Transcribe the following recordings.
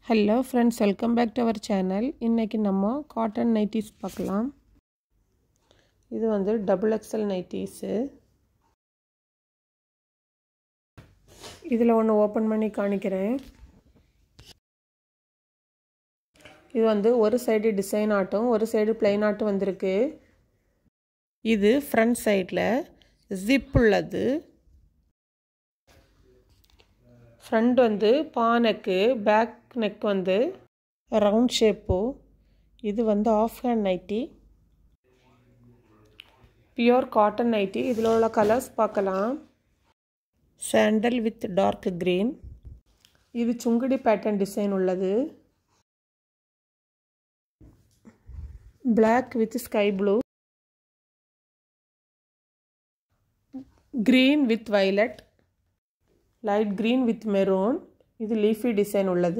hello friends welcome back to our channel இன்றைக்கி நம்ம cotton nighties பார்க்கலாம் இது வந்து டபுள் எக்ஸல் நைட்டிஸு இதில் ஒன்று ஓப்பன் பண்ணி காணிக்கிறேன் இது வந்து ஒரு சைடு டிசைன் ஆட்டும் ஒரு சைடு பிளைன் ஆட்டும் வந்திருக்கு இது ஃப்ரண்ட் சைடில் ஜிப் உள்ளது ஃப்ரண்ட் வந்து பானக்கு பேக் நெக் வந்து ரவுண்ட் ஷேப்பு இது வந்து off hand nighty pure cotton nighty இதில் உள்ள கலர்ஸ் பார்க்கலாம் சாண்டல் வித் டார்க் க்ரீன் இது சுங்குடி பேட்டர்ன் டிசைன் உள்ளது black with sky blue green with violet light green with maroon இது லீஃபி டிசைன் உள்ளது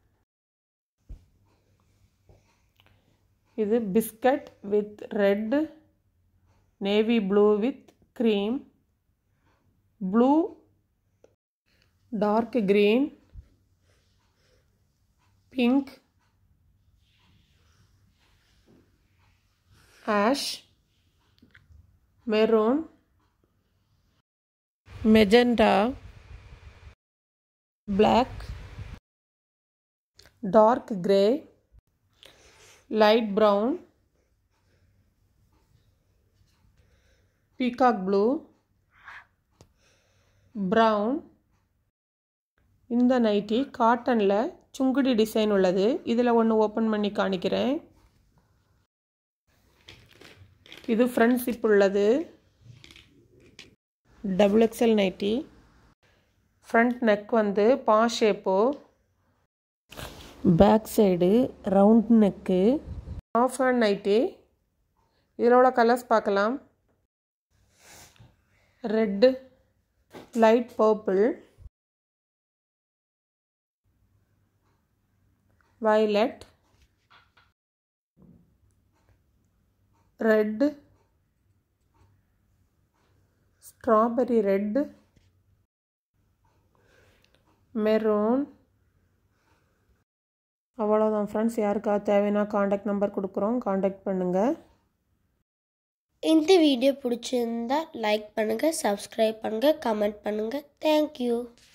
இது biscuit with red navy blue with cream blue dark green pink ash maroon magenta black dark gray light brown peacock blue brown இந்த nightie காட்டனில் Sungudi design உள்ளது இதில் ஒன்று open பண்ணி காணிக்கிறேன் இது ஃப்ரண்ட் சிப் உள்ளது double XL nighty front neck வந்து பா shape back side round neck off hand nighty இதில் உள்ள கலர்ஸ் பார்க்கலாம் red light purple violet red strawberry red maroon அவ்வளோதான் ஃப்ரெண்ட்ஸ் யாருக்காவது தேவைன்னா காண்டாக்ட் நம்பர் கொடுக்குறோம் காண்டாக்ட் பண்ணுங்கள் இந்த வீடியோ பிடிச்சிருந்தா லைக் பண்ணுங்கள் சப்ஸ்கிரைப் பண்ணுங்கள் கமெண்ட் பண்ணுங்கள் தேங்க்யூ